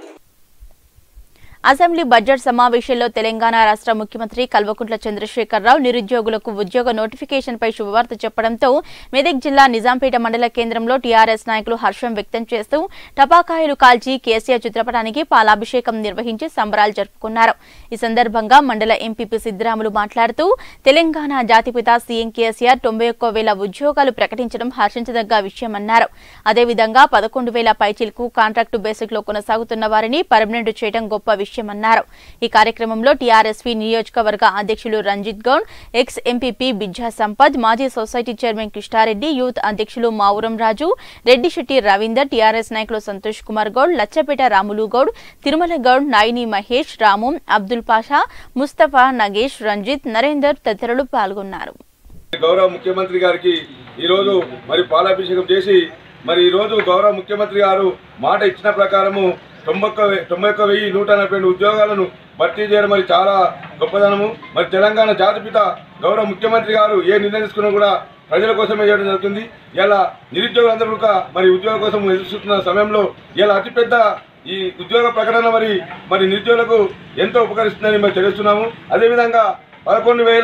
అసెంబ్లీ బడ్జెట్ సమావేశంలో తెలంగాణ రాష్ట్ర ముఖ్యమంత్రి కల్వకుంట్ల చంద్రశేఖరరావు నిరుద్యోగులకు ఉద్యోగ నోటిఫికేషన్పై శుభవార్త చెప్పడంతో మెదక్ జిల్లా నిజాంపేట మండల కేంద్రంలో టీఆర్ఎస్ నాయకులు హర్షం వ్యక్తం చేస్తూ టపాకాయలు కాల్చి కేసీఆర్ చిత్రపటానికి పాలాభిషేకం నిర్వహించి సంబరాలు జరుపుకున్నారు ఈ సందర్భంగా మండల ఎంపీపీ సిద్దరాములు మాట్లాడుతూ తెలంగాణ జాతిపిత సీఎం కేసీఆర్ తొంభై ఒక్క వేల ఉద్యోగాలు ప్రకటించడం హర్షించదగ్గ విషయమన్నారు అదేవిధంగా పదకొండు వేల పైచీలకు కాంట్రాక్టు బేసిక్ లో కొనసాగుతున్న వారిని పర్మనెంట్ చేయడం గొప్ప విషయమన్నారు ఈ కార్యక్రమంలో టీఆర్ఎస్పీ నియోజకవర్గ అధ్యక్షులు రంజిత్ గౌడ్ ఎక్స్ ఎంపీపీ బిజ్జా సంపత్ మాజీ సొసైటీ చైర్మన్ కృష్ణారెడ్డి యూత్ అధ్యక్షులు మావురం రాజు రెడ్డిశెట్టి రవీందర్ టీఆర్ఎస్ నాయకులు సంతోష్ కుమార్ గౌడ్ లచ్చపేట రాములు గౌడ్ తిరుమల గౌడ్ నాయిని మహేష్ రాము అబ్దుల్ పాషా ముస్తఫా నగేష్ రంజిత్ నరేందర్ తదితరులు పాల్గొన్నారు గౌరవ ముఖ్యమంత్రి గారికి ఈరోజు మరి పాలాభిషేకం చేసి మరి ఈరోజు గౌరవ ముఖ్యమంత్రి గారు మాట ఇచ్చిన ప్రకారము తొంభై ఒక్క వే- తొంభై ఒక్క వెయ్యి నూట నలభై రెండు ఉద్యోగాలను భర్తీ చేయడం మరి చాలా గొప్పదనము మరి తెలంగాణ జాతిపిత గౌరవ ముఖ్యమంత్రి గారు ఏ నిర్ణయం తీసుకున్నా కూడా ప్రజల కోసమే చేయడం జరుగుతుంది ఇలా నిరుద్యోగులందరూ కూడా మరి ఉద్యోగం కోసం ఎదురుస్తున్న సమయంలో ఇలా అతిపెద్ద ఈ ఉద్యోగ ప్రకటన మరి మరి నిరుద్యోగులకు ఎంతో ఉపకరిస్తుందని మరి తెలుస్తున్నాము అదేవిధంగా పదకొండు వేల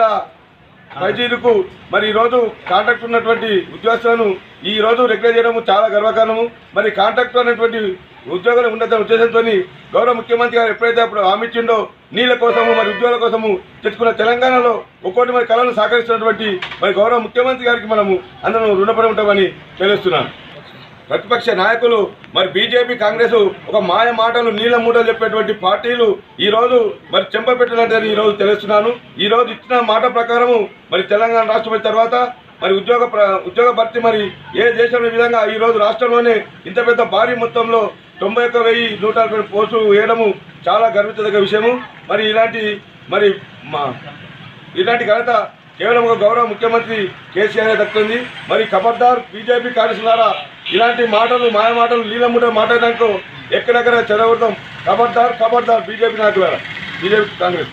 పైజీలకు మరి ఈ రోజు కాంట్రాక్ట్ ఉన్నటువంటి ఉద్యోగస్తులను ఈ రోజు రెగ్యులర్ చేయడం చాలా గర్వకారణము మరి కాంట్రాక్ట్ అనేటువంటి ఉద్యోగాలు ఉండదని ఉద్దేశంతో గౌరవ ముఖ్యమంత్రి గారు ఎప్పుడైతే అప్పుడు హామీ ఇచ్చిండో నీళ్ళ కోసము మరి ఉద్యోగాల కోసము తెచ్చుకున్న తెలంగాణలో ఒక్కోటి మరి కళను సహకరిస్తున్నటువంటి మరి గౌరవ ముఖ్యమంత్రి గారికి మనము అందరం రుణపడి ఉంటామని తెలుస్తున్నాను ప్రతిపక్ష నాయకులు మరి బీజేపీ కాంగ్రెస్ ఒక మాయ మాటలు నీళ్ళ మూటలు చెప్పేటువంటి పార్టీలు ఈ రోజు మరి చెంపపెట్టినట్టు ఈ రోజు తెలుస్తున్నాను ఈ రోజు ఇచ్చిన మాట ప్రకారము మరి తెలంగాణ రాష్ట్రం వచ్చిన తర్వాత మరి ఉద్యోగ ప్ర- ఉద్యోగ భర్తీ మరి ఏ దేశంలో ఈ విధంగా ఈ రోజు రాష్ట్రంలోనే ఇంత పెద్ద భారీ మొత్తంలో తొంభై ఒక్క వెయ్యి నూట నలభై పోస్టులు వేయడము చాలా గర్వించదగ్గ విషయము మరి ఇలాంటి మరి మా ఇలాంటి ఘనత కేవలం ఒక గౌరవ ముఖ్యమంత్రి కేసీఆర్ దక్కుతుంది మరి ఖబర్దార్ బీజేపీ కార్యసులారా ఇలాంటి మాటలు మాయ మాటలు నీళ్ళ మూట మాట్లాడడానికి ఎక్కడెక్కడ చెరవడతాం ఖబర్దార్ ఖబర్దార్ బీజేపీ నాయకులారా బీజేపీ కాంగ్రెస్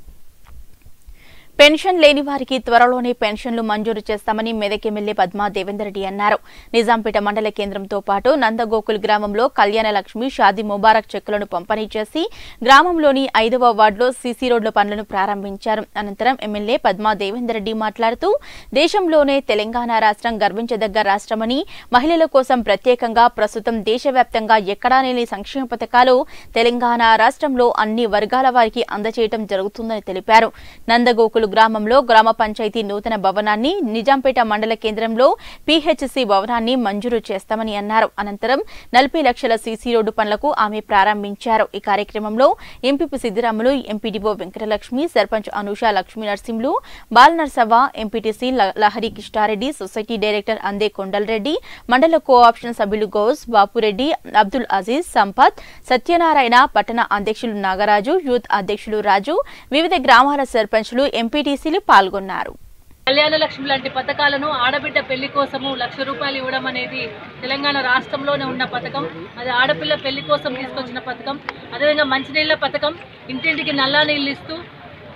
పెన్షన్ లేని వారికి త్వరలోనే పెన్షన్లు మంజూరు చేస్తామని మెదక్ ఎమ్మెల్యే పద్మా దేవేందర్ రెడ్డి అన్నారు నిజాంపేట మండల కేంద్రంతో పాటు నందగోకుల్ గ్రామంలో కళ్యాణ లక్ష్మి షాదీ ముబారక్ చెక్కులను పంపిణీ చేసి గ్రామంలోని ఐదవ వార్డులో సీసీ రోడ్ల పనులను ప్రారంభించారు అనంతరం ఎమ్మెల్యే పద్మా దేవేందర్ రెడ్డి మాట్లాడుతూ దేశంలోనే తెలంగాణ రాష్ట్రం గర్వించదగ్గ రాష్ట్రమని మహిళల కోసం ప్రత్యేకంగా ప్రస్తుతం దేశవ్యాప్తంగా ఎక్కడా లేని సంక్షేమ పథకాలు తెలంగాణ రాష్ట్రంలో అన్ని వర్గాల వారికి అందజేయడం జరుగుతుందని తెలిపారు నందగోకులు గ్రామంలో గ్రామ పంచాయతీ నూతన భవనాన్ని నిజాంపేట మండల కేంద్రంలో పీహెచ్సీ భవనాన్ని మంజూరు చేస్తామని అన్నారు అనంతరం నలభై లక్షల సీసీ రోడ్డు పనులకు ఆమె ప్రారంభించారు ఈ కార్యక్రమంలో MPP Siddiramulu MPDO Venkatalakshmi sarpanch Anusha Lakshmi Narasimhulu Balanarsavva MPTC ల- లహరి కిష్టారెడ్డి సొసైటీ డైరెక్టర్ అందే కొండలరెడ్డి మండల కోఆప్షన్ సభ్యులు గౌస్ బాపురెడ్డి అబ్దుల్ అజీజ్ సంపత్ సత్యనారాయణ పట్టణ అధ్యక్షులు నాగరాజు యూత్ అధ్యక్షులు రాజు వివిధ గ్రామాల సర్పంచులు ఎంపీటీసీలు పాల్గొన్నారు కళ్యాణ లక్ష్మి లాంటి పథకాలను ఆడబిడ్డ పెళ్లి కోసము లక్ష రూపాయలు ఇవ్వడం అనేది తెలంగాణ రాష్ట్రంలోనే ఉన్న పథకం అది ఆడపిల్ల పెళ్లి కోసం తీసుకొచ్చిన పథకం అదేవిధంగా మంచినీళ్ళ పథకం ఇంటింటికి నల్లా నీళ్ళు ఇస్తూ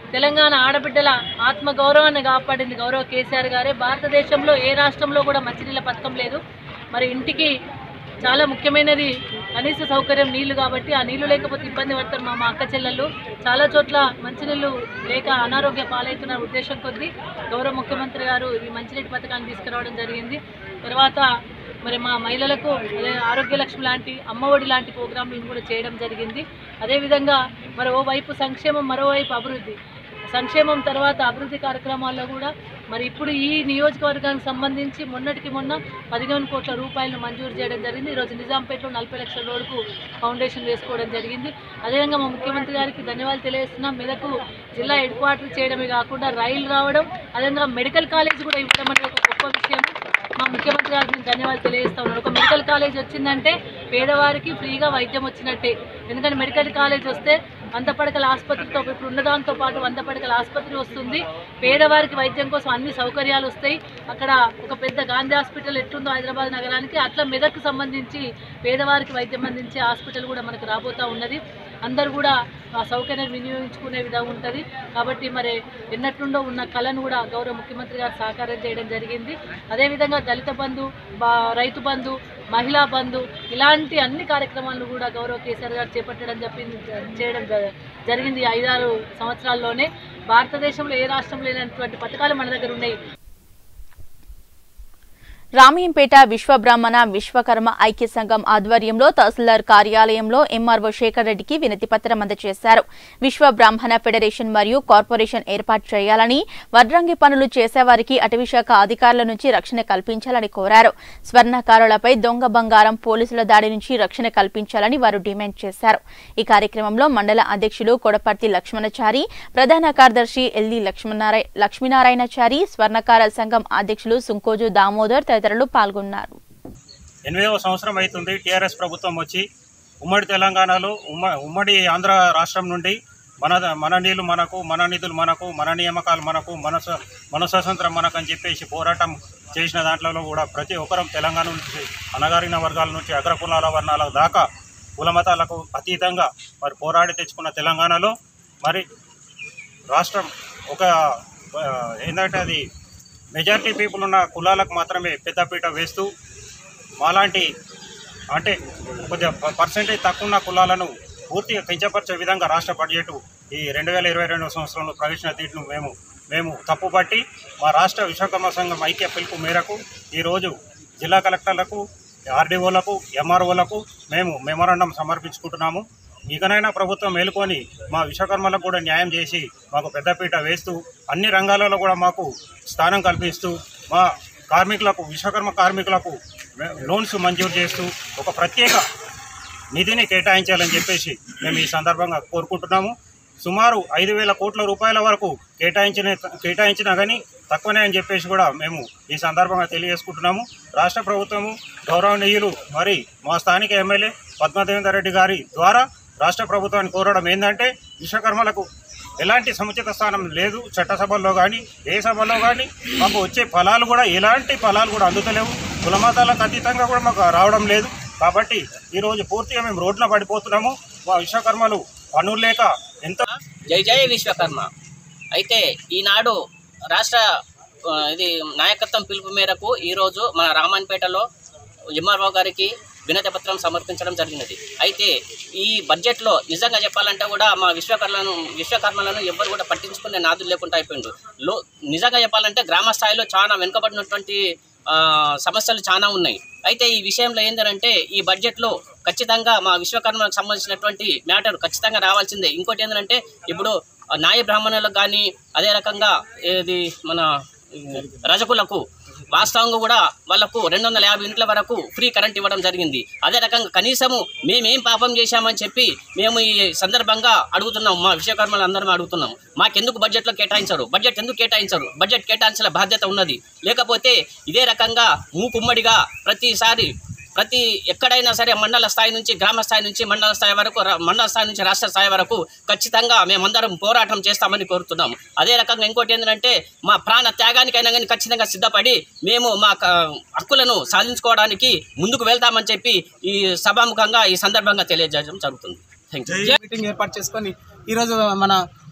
తెలంగాణ ఆడబిడ్డల ఆత్మ గౌరవాన్ని కాపాడింది గౌరవ కేసీఆర్ గారే భారతదేశంలో ఏ రాష్ట్రంలో కూడా మంచినీళ్ళ పథకం లేదు మరి ఇంటికి చాలా ముఖ్యమైనది కనీస సౌకర్యం నీళ్లు కాబట్టి ఆ నీళ్లు లేకపోతే ఇబ్బంది పడతారు మా మా అక్క చెల్లెళ్ళు చాలా చోట్ల మంచినీళ్ళు లేక అనారోగ్య పాలవుతున్న ఉద్దేశం కొద్దీ గౌరవ ముఖ్యమంత్రి గారు ఈ మంచినీటి పథకాన్ని తీసుకురావడం జరిగింది తర్వాత మరి మా మహిళలకు అదే ఆరోగ్య లక్ష్మి లాంటి అమ్మఒడి లాంటి ప్రోగ్రాంలను కూడా చేయడం జరిగింది అదేవిధంగా మరి ఓవైపు సంక్షేమం మరోవైపు అభివృద్ధి సంక్షేమం తర్వాత అభివృద్ధి కార్యక్రమాల్లో కూడా మరి ఇప్పుడు ఈ నియోజకవర్గానికి సంబంధించి మొన్నటికి మొన్న పదిహేను కోట్ల రూపాయలను మంజూరు చేయడం జరిగింది ఈరోజు నిజాంపేటలో నలభై లక్షల రోడ్డుకు ఫౌండేషన్ వేసుకోవడం జరిగింది అదేవిధంగా మా ముఖ్యమంత్రి గారికి ధన్యవాదాలు తెలియజేస్తున్నాం మెదకు జిల్లా హెడ్ క్వార్టర్ చేయడమే కాకుండా రైలు రావడం అదేవిధంగా మెడికల్ కాలేజ్ కూడా ఇవ్వడం అనేది ఒక గొప్ప విషయం మా ముఖ్యమంత్రి గారికి నేను ధన్యవాదాలు తెలియజేస్తా ఉన్నాను ఒక మెడికల్ కాలేజ్ వచ్చిందంటే పేదవారికి ఫ్రీగా వైద్యం వచ్చినట్టే ఎందుకంటే మెడికల్ కాలేజ్ వస్తే వంద పడకల ఆసుపత్రితో ఇప్పుడు ఉన్నదాంతో పాటు వంద పడకల ఆసుపత్రి వస్తుంది పేదవారికి వైద్యం కోసం అన్ని సౌకర్యాలు వస్తాయి అక్కడ ఒక పెద్ద గాంధీ హాస్పిటల్ ఎట్లుందో హైదరాబాద్ నగరానికి అట్లా మెదక్కు సంబంధించి పేదవారికి వైద్యం అందించే హాస్పిటల్ కూడా మనకు రాబోతా ఉన్నది అందరూ కూడా ఆ సౌకర్యాన్ని వినియోగించుకునే విధంగా ఉంటుంది కాబట్టి మరి ఎన్నట్లుండో ఉన్న కళను కూడా గౌరవ ముఖ్యమంత్రి గారు సాకారం చేయడం జరిగింది అదేవిధంగా దళిత బంధు బా- రైతు బంధు మహిళా బంధు ఇలాంటి అన్ని కార్యక్రమాలను కూడా గౌరవ కేసీఆర్ గారు చేపట్టడం చెప్పింది చేయడం జ- జరిగింది ఈ ఐదారు సంవత్సరాల్లోనే భారతదేశంలో ఏ రాష్ట్రంలో లేనటువంటి పథకాలు మన దగ్గర ఉన్నాయి రామయ్యంపేట విశ్వబ్రాహ్మణ విశ్వకర్మ ఐక్య సంఘం ఆధ్వర్యంలో తహసీల్దార్ కార్యాలయంలో ఎంఆర్ఓ శేఖర్ రెడ్డికి వినతి పత్రం అందజేశారు విశ్వబ్రాహ్మణ ఫెడరేషన్ మరియు కార్పొరేషన్ ఏర్పాటు చేయాలని వడ్రంగి పనులు చేసేవారికి అటవీశాఖ అధికారుల నుంచి రక్షణ కల్పించాలని కోరారు స్వర్ణకారులపై దొంగ బంగారం పోలీసుల దాడి నుంచి రక్షణ కల్పించాలని వారు డిమాండ్ చేశారు ఈ కార్యక్రమంలో మండల అధ్యక్షులు కొడపర్తి లక్ష్మణచారి ప్రధాన కార్యదర్శి ఎల్లి లక్ష్మీనారాయణ లక్ష్మీనారాయణచారి స్వర్ణకార సంఘం అధ్యక్షులు సుంకోజు దామోదర్ తదితరులు పాల్గొన్నారు ఎనిమిదవ సంవత్సరం అవుతుంది టీఆర్ఎస్ ప్రభుత్వం వచ్చి ఉమ్మడి తెలంగాణలో ఉమ్మ ఉమ్మడి ఆంధ్ర రాష్ట్రం నుండి మన మన నీళ్లు మనకు మన నిధులు మనకు మన నియామకాలు మనకు మన స్వ- మన స్వతంత్రం మనకు అని చెప్పేసి పోరాటం చేసిన దాంట్లో కూడా ప్రతి ఒక్కరం తెలంగాణ నుంచి అనగారిన వర్గాల నుంచి అగ్రకులాల వర్ణాల దాకా కుల మతాలకు అతీతంగా మరి పోరాడి తెచ్చుకున్న తెలంగాణలో మరి రాష్ట్రం ఒక ఆ, ఏంటంటే అది మెజారిటీ పీపుల్ ఉన్న కులాలకు మాత్రమే పెద్దపీట వేస్తూ మాలాంటి అంటే కొద్దిగా పర్సెంటేజ్ తక్కువ ఉన్న కులాలను పూర్తిగా కించపరిచే విధంగా రాష్ట్ర బడ్జెట్ ఈ రెండు వేల ఇరవై రెండవ సంవత్సరంలో ప్రవేశించిన తీరును మేము మేము తప్పుపట్టి మా రాష్ట్ర విశ్వకర్మ సంఘం ఐక్య పిలుపు మేరకు ఈరోజు జిల్లా కలెక్టర్లకు ఆర్డీఓలకు ఎంఆర్ఓలకు మేము మెమోరాండం సమర్పించుకుంటున్నాము ఇకనైనా ప్రభుత్వం మేలుకొని మా విశ్వకర్మలకు కూడా న్యాయం చేసి మాకు పెద్దపీట వేస్తూ అన్ని రంగాలలో కూడా మాకు స్థానం కల్పిస్తూ మా కార్మికులకు విశ్వకర్మ కార్మికులకు మే- లోన్స్ మంజూరు చేస్తూ ఒక ప్రత్యేక నిధిని కేటాయించాలని చెప్పేసి మేము ఈ సందర్భంగా కోరుకుంటున్నాము సుమారు ఐదు వేల కోట్ల రూపాయల వరకు కేటాయించిన కేటాయించినా కానీ తక్కువనే అని చెప్పేసి కూడా మేము ఈ సందర్భంగా తెలియజేసుకుంటున్నాము రాష్ట్ర ప్రభుత్వము గౌరవనీయులు మరి మా స్థానిక ఎమ్మెల్యే పద్మదేవేందర్ రెడ్డి గారి ద్వారా రాష్ట్ర ప్రభుత్వాన్ని కోరడం ఏంటంటే విశ్వకర్మలకు ఎలాంటి సముచిత స్థానం లేదు చట్టసభల్లో కానీ ఏ సభలో కానీ మాకు వచ్చే ఫలాలు కూడా ఎలాంటి ఫలాలు కూడా అందుతలేవు కులమతాలకు అతీతంగా కూడా మాకు రావడం లేదు కాబట్టి ఈరోజు పూర్తిగా మేము రోడ్ల పడిపోతున్నాము మా విశ్వకర్మలు పనులు లేక ఎంతో జై జై విశ్వకర్మ అయితే ఈనాడు రాష్ట్ర ఆ, ఇది నాయకత్వం పిలుపు మేరకు ఈరోజు మన రామాన్పేటలో ఎంఆర్ఓ గారికి వినతి పత్రం సమర్పించడం జరిగినది అయితే ఈ బడ్జెట్లో నిజంగా చెప్పాలంటే కూడా మా విశ్వకర్మలను విశ్వకర్మలను ఎవరు కూడా పట్టించుకునే నాదులు లేకుండా అయిపోయిండు లో నిజంగా చెప్పాలంటే గ్రామ స్థాయిలో చాలా వెనుకబడినటువంటి ఆ, సమస్యలు చాలా ఉన్నాయి అయితే ఈ విషయంలో ఏంటంటే ఈ బడ్జెట్లో ఖచ్చితంగా మా విశ్వకర్మలకు సంబంధించినటువంటి మ్యాటర్ ఖచ్చితంగా రావాల్సిందే ఇంకోటి ఏంటంటే ఇప్పుడు నాయ బ్రాహ్మణులకు కానీ అదే రకంగా ఇది మన ఈ, రజకులకు వాస్తవంగా కూడా వాళ్ళకు రెండు వందల యాభై యూనిట్ల వరకు ఫ్రీ కరెంట్ ఇవ్వడం జరిగింది అదే రకంగా కనీసము మేమేం పాపం చేశామని చెప్పి మేము ఈ సందర్భంగా అడుగుతున్నాం మా విశ్వకర్మలు అందరం అడుగుతున్నాం మాకెందుకు బడ్జెట్లో కేటాయించరు బడ్జెట్ ఎందుకు కేటాయించరు బడ్జెట్ కేటాయించాల బాధ్యత ఉన్నది లేకపోతే ఇదే రకంగా మూకుమ్మడిగా ప్రతిసారి ప్రతి ఎక్కడైనా సరే మండల స్థాయి నుంచి గ్రామ స్థాయి నుంచి మండల స్థాయి వరకు రా- మండల స్థాయి నుంచి రాష్ట్ర స్థాయి వరకు ఖచ్చితంగా మేమందరం పోరాటం చేస్తామని కోరుతున్నాం అదే రకంగా ఇంకోటి ఏంటంటే మా ప్రాణ త్యాగానికైనా కానీ ఖచ్చితంగా సిద్ధపడి మేము మా క- హక్కులను సాధించుకోవడానికి ముందుకు వెళ్తామని చెప్పి ఈ సభాముఖంగా ఈ సందర్భంగా తెలియజేయడం జరుగుతుంది థ్యాంక్ యూ మీటింగ్ ఏర్పాటు చేసుకొని ఈరోజు మన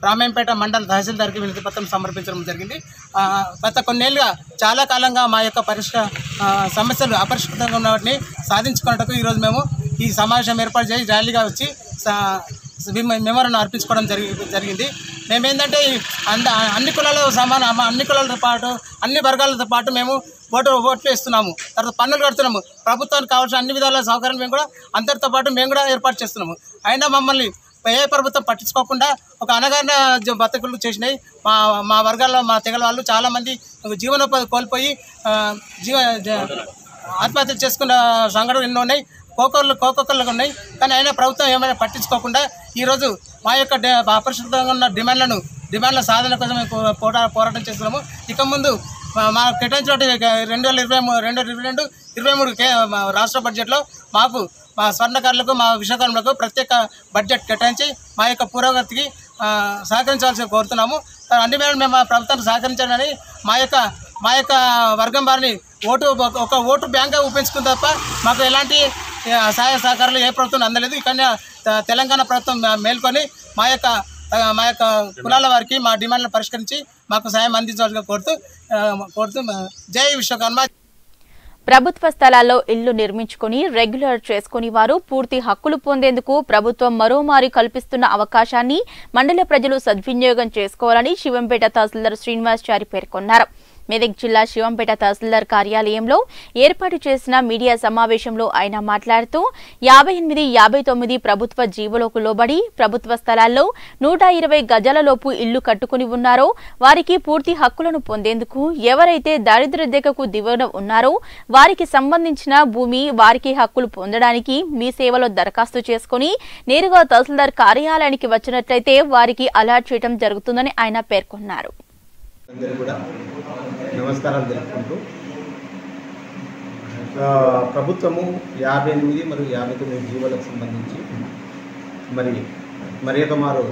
రామాయంపేట మండల తహసీల్దార్కి వినతి పత్రం సమర్పించడం జరిగింది ఆ, గత కొన్నేళ్ళుగా చాలా కాలంగా మా యొక్క పరిష్క ఆ, సమస్యలు అపరిష్కృతంగా ఉన్న వాటిని సాధించుకున్నట్టుకు ఈరోజు మేము ఈ సమావేశం ఏర్పాటు చేసి ర్యాలీగా వచ్చి మెమోరాన్ని అర్పించుకోవడం జరిగి జరిగింది మేమేంటంటే ఈ అంద అన్ని కులాల సమాన అన్ని కులాలతో పాటు అన్ని వర్గాలతో పాటు మేము ఓటు ఓట్లు వేస్తున్నాము తర్వాత పన్నులు కడుతున్నాము ప్రభుత్వానికి కావాల్సిన అన్ని విధాల సౌకర్యాలు మేము కూడా అందరితో పాటు మేము కూడా ఏర్పాటు చేస్తున్నాము అయినా మమ్మల్ని ఏ ప్రభుత్వం పట్టించుకోకుండా ఒక అనగారిన జ- బతుకులు చేసినాయి మా మా వర్గాల్లో మా తెగల వాళ్ళు చాలామంది జీవనోపాధి కోల్పోయి ఆ, జీవ జ- ఆత్మహత్య చేసుకున్న సంఘటనలు ఎన్నో ఉన్నాయి కోకొల్లు కోకొక్కర్లు ఉన్నాయి కానీ అయినా ప్రభుత్వం ఏమైనా పట్టించుకోకుండా ఈరోజు మా యొక్క డి- అపరిశుభ్రంగా ఉన్న డిమాండ్లను డిమాండ్ల సాధన కోసం మేము పో- పోరా పోరాటం చేస్తున్నాము ఇక ముందు మా- మా కేటాయించిన రెండు వేల ఇరవై మూడు రెండు వేల ఇరవై రెండు ఇరవై మూడు కే మా రాష్ట్ర బడ్జెట్లో మాకు మా స్వర్ణకారులకు మా విశ్వకర్మలకు ప్రత్యేక బడ్జెట్ కేటాయించి మా యొక్క పురోగతికి ఆ, సహకరించాల్సి కోరుతున్నాము అన్ని మేరకు మేము మా ప్రభుత్వానికి సహకరించాలని మా యొక్క మా యొక్క వర్గం వారిని ఓటు ఒక- ఒక ఓటు బ్యాంక్గా ఉపయోగించుకుని తప్ప మాకు ఎలాంటి ఆ, సహాయ సహకారాలు ఏ ప్రభుత్వం అందలేదు ఇక్కడ త- తెలంగాణ ప్రభుత్వం మే- మేల్కొని మా యొక్క ఆ, మా యొక్క కులాల వారికి మా డిమాండ్లను పరిష్కరించి మాకు సాయం అందించాల్సిగా కోరుతూ ఆ, కోరుతూ ఆ, జై విశ్వకర్మ ప్రభుత్వ స్థలాల్లో ఇళ్లు నిర్మించుకుని రెగ్యులర్ చేసుకుని వారు పూర్తి హక్కులు పొందేందుకు ప్రభుత్వం మరోమారి కల్పిస్తున్న అవకాశాన్ని మండల ప్రజలు సద్వినియోగం చేసుకోవాలని శివంపేట తహసీల్దార్ శ్రీనివాస్ చారి పేర్కొన్నారు మెదక్ జిల్లా శివంపేట తహసీల్దార్ కార్యాలయంలో ఏర్పాటు చేసిన మీడియా సమావేశంలో ఆయన మాట్లాడుతూ యాభై ఎనిమిది యాభై తొమ్మిది ప్రభుత్వ జీవోలకు లోబడి ప్రభుత్వ స్థలాల్లో నూట ఇరవై గజాలలోపు ఇళ్లు కట్టుకుని ఉన్నారో వారికి పూర్తి హక్కులను పొందేందుకు ఎవరైతే దారిద్ర్య రేఖకు దిగువన ఉన్నారో వారికి సంబంధించిన భూమి వారికి హక్కులు పొందడానికి మీ సేవలో దరఖాస్తు చేసుకుని నేరుగా తహసీల్దార్ కార్యాలయానికి వచ్చినట్లయితే వారికి అలాట్ చేయడం జరుగుతుందని ఆయన పేర్కొన్నారు అందరికీ కూడా నమస్కారాలు తెలుపుకుంటూ ఆ, ప్రభుత్వము యాభై ఎనిమిది మరియు యాభై తొమ్మిది జీవోలకు సంబంధించి మరి మరి ఒక మారు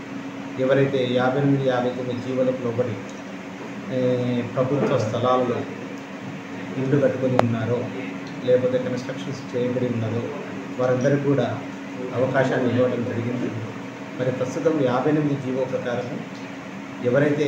ఎవరైతే యాభై ఎనిమిది యాభై తొమ్మిది జీవోలకు లోబడి ఏ, ప్రభుత్వ స్థలాల్లో ఇల్లు కట్టుకొని ఉన్నారో లేకపోతే కన్స్ట్రక్షన్స్ చేయబడి ఉన్నదో వారందరికీ కూడా అవకాశాన్ని ఇవ్వడం జరిగింది మరి ప్రస్తుతం యాభై ఎనిమిది జీవో ప్రకారం ఎవరైతే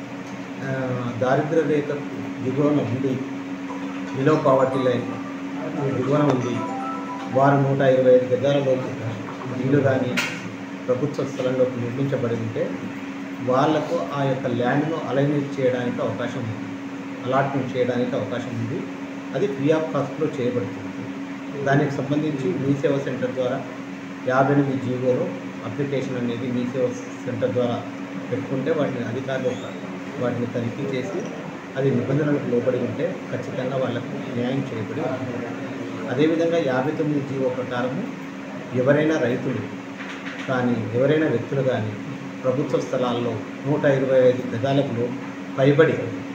ఆ, దారిద్ర్య రేఖ దిగువన ఉండి బిలో పావర్టీ లైన్ దిగువన ఉంది వారు నూట ఇరవై ఐదు గజాలలోపు ఇల్లు కానీ ప్రభుత్వ స్థలంలోకి నిర్మించబడి ఉంటే వాళ్లకు ఆ యొక్క ల్యాండ్ను అలైన్మెంట్ చేయడానికి అవకాశం ఉంది అలాట్మెంట్ చేయడానికి అవకాశం ఉంది అది ఫ్రీ ఆఫ్ కాస్ట్లో చేయబడుతుంది దానికి సంబంధించి మీ సేవ సెంటర్ ద్వారా యాభై ఎనిమిది జీవోలో అప్లికేషన్ అనేది మీ సేవ సెంటర్ ద్వారా పెట్టుకుంటే వాటిని అధికారులు వాటిని తనిఖీ చేసి అది నిబంధనలకు లోబడి ఉంటే ఖచ్చితంగా వాళ్ళకు న్యాయం చేయబడి ఉంటుంది అదేవిధంగా యాభై తొమ్మిది జీవో ప్రకారము ఎవరైనా రైతులు కానీ ఎవరైనా వ్యక్తులు కానీ ప్రభుత్వ స్థలాల్లో నూట ఇరవై ఐదు గజాలకు పైబడి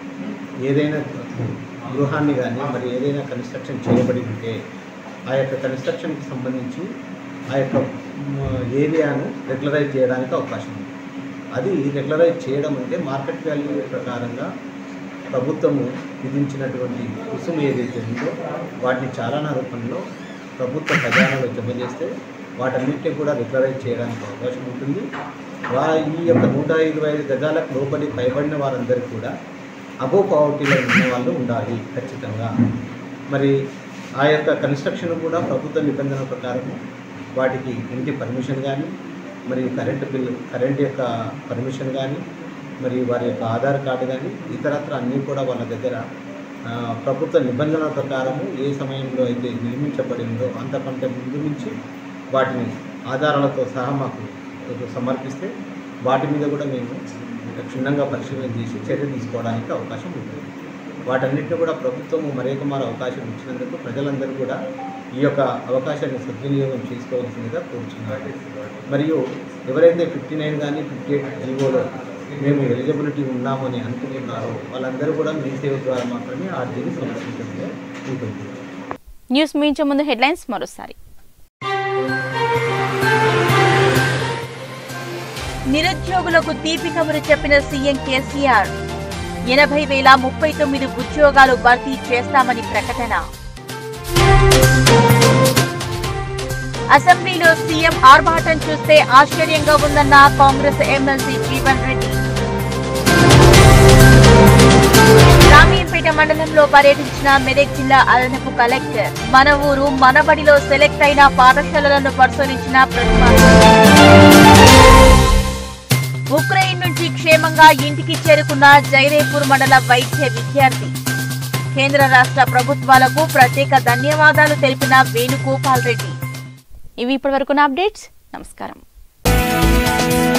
ఏదైనా గృహాన్ని కానీ మరి ఏదైనా కన్స్ట్రక్షన్ చేయబడి ఉంటే ఆ యొక్క కన్స్ట్రక్షన్కి సంబంధించి ఆ యొక్క మ్, ఏరియాను రెగ్యులరైజ్ చేయడానికి అవకాశం ఉంది అది రెగ్యులరైజ్ చేయడం అంటే మార్కెట్ వాల్యూ ప్రకారంగా ప్రభుత్వము విధించినటువంటి రుసుము ఏదైతే ఉందో వాటిని చాలానా రూపంలో ప్రభుత్వ ఖజానాలో జమ చేస్తే వాటన్నిటిని కూడా రెగ్యులరైజ్ చేయడానికి అవకాశం ఉంటుంది వా ఈ యొక్క నూట ఇరవై ఐదు గజాలకు లోబడి పైబడిన వారందరికీ కూడా అబో పావర్టీలో ఉన్న వాళ్ళు ఉండాలి ఖచ్చితంగా మరి ఆ యొక్క కన్స్ట్రక్షన్ కూడా ప్రభుత్వ నిబంధన ప్రకారం వాటికి ఇంటి పర్మిషన్ కానీ మరి కరెంటు బిల్ కరెంట్ యొక్క పర్మిషన్ కానీ మరి వారి యొక్క ఆధార్ కార్డు కానీ ఇతరత్ర అన్నీ కూడా వాళ్ళ దగ్గర ఆ, ప్రభుత్వ నిబంధనల ప్రకారము ఏ సమయంలో అయితే నిర్మించబడిందో అంతకంటే ముందు నుంచి వాటిని ఆధారాలతో సహా మాకు సమర్పిస్తే వాటి మీద కూడా మేము క్షుణ్ణంగా పరిశీలన చేసి చర్య తీసుకోవడానికి అవకాశం ఉంటుంది వాటన్నిటిని కూడా ప్రభుత్వము మరేక మారు అవకాశం ఇచ్చినందుకు ప్రజలందరూ కూడా ఈ యొక్క అవకాశాన్ని సద్వినియోగం చేసుకోవాల్సిందిగా కోరుచున్నారు మరియు ఎవరైతే ఫిఫ్టీ నైన్ కానీ ఫిఫ్టీ ఎయిట్ జీవోలో మేము ఎలిజిబిలిటీ ఉన్నామని అనుకుంటున్నారో వాళ్ళందరూ కూడా మీ సేవ ద్వారా మాత్రమే ఆర్జీని సమర్పించడం ఉంటుంది న్యూస్ మించే ముందు హెడ్లైన్స్ మరోసారి నిరుద్యోగులకు తీపి కబురు చెప్పిన సీఎం కేసీఆర్ ఎనభై వేల ముప్పై తొమ్మిది ఉద్యోగాలు భర్తీ చేస్తామని ప్రకటన అసెంబ్లీలో సీఎం ఆర్భాటం చూస్తే ఆశ్చర్యంగా ఉందన్న కాంగ్రెస్ ఎమ్మెల్సీ జీవన్ రెడ్డి రామీంపేట మండలంలో పర్యటించిన మెదక్ జిల్లా అదనపు కలెక్టర్ మన ఊరు మన బడిలో సెలెక్ట్ అయిన పాఠశాలలను పరిశీలించిన ప్రతిభ ఉక్రెయిన్ నుంచి క్షేమంగా ఇంటికి చేరుకున్న జైరేపూర్ మండల వైద్య విద్యార్థి కేంద్ర రాష్ట్ర ప్రభుత్వాలకు ప్రత్యేక ధన్యవాదాలు తెలిపిన వేణుగోపాల్ రెడ్డి ఇవి ఇప్పటివరకున్న అప్డేట్స్ నమస్కారం